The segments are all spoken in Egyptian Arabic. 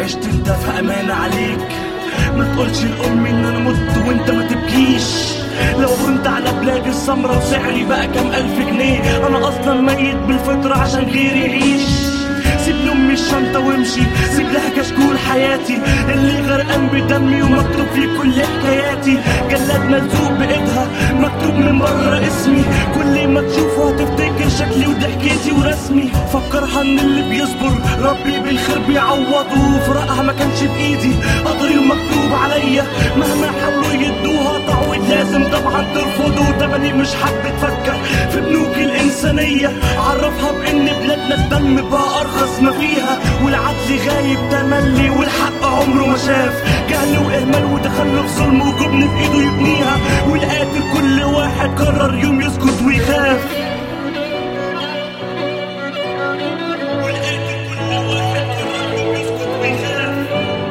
عشت انت في امان عليك ما تقولش لامي ان انا مت وانت ما تبكيش لو كنت على بلاد السمرة وسعري بقى كام الف جنيه انا اصلا ميت بالفطرة عشان غيري يعيش سيب لامي الشنطة وامشي سيب لها كشكول حياتي اللي غرقان بدمي ومكتوب فيه كل حكاياتي جلاد ملزوق بايدها مكتوب من بره اسمي كل ما تشوفه هتفتكر شكلي وضحكتي ورسمي فكرها ان اللي بيصبر ربي بالخير بيعوضه فراقها ما كانش بايدي قدري ومكتوب عليا مهما حاولوا يدوها تعويض لازم طبعا ترفضه تمني مش حابة تفكر في بنوك الإنسانية عرفها بإن بلادنا الدم بقى أرخص ما فيها والعدل غايب تملي والحق عمره ما شاف جهل وإهمال وتخلف ظلم وجبن في إيده يبنيها والقاتل كل واحد قرر يوم يسكت ويخاف والقاتل كل واحد قرر يوم يسكت ويخاف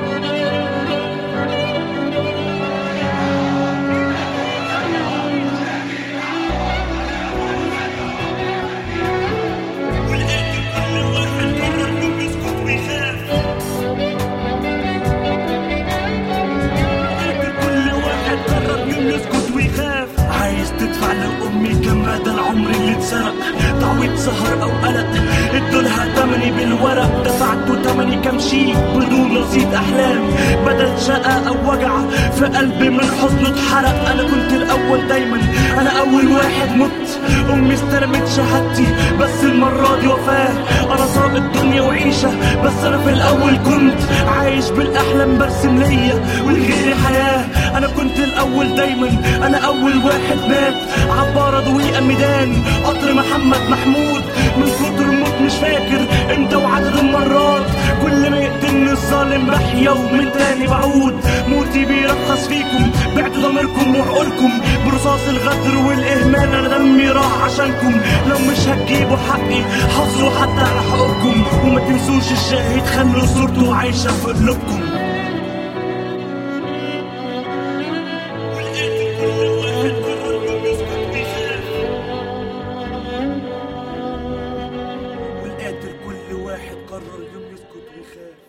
والقاتل كل واحد قرر يوم يسكت ويخاف قاتل كل واحد قرر يوم يسكت ويخاف عايز تدفع لأمي كم مدى العمر اللي اتسرق تعويض سهر أو قلق ادولها تمني بالورق دفعت تمني كام شيء بدون رصيد أحلام بدل شقة أو وجع في قلبي من حزن اتحرق أنا كنت الأول دايما أنا أول واحد مت أمي استلمت شهادتي بس المرة دي وفاة أنا ساقط دنيا وعيشة بس أنا في الأول كنت عايش بالأحلام برسم ليا ولغيري حياة أنا كنت الأول دايما أنا أول واحد مات عبارة ضويقة ميدان قطر محمد محمود من كتر الموت مش فاكر امتى وعدد المرات كل ما يقتلني الظالم راح يوم تاني بعود موتي بيرخص فيكم بعتوا ضميركم وعقولكم برصاص الغدر والاهمال انا دمي راح عشانكم لو مش هتجيبوا حقي حافظوا حتى على حقوقكم وما تنسوش الشاهد خلوا صورته عايشه في قلوبكم والقاتل كل واحد قرر يوم يسكت ويخاف والقاتل كل واحد قرر يوم يسكت ويخاف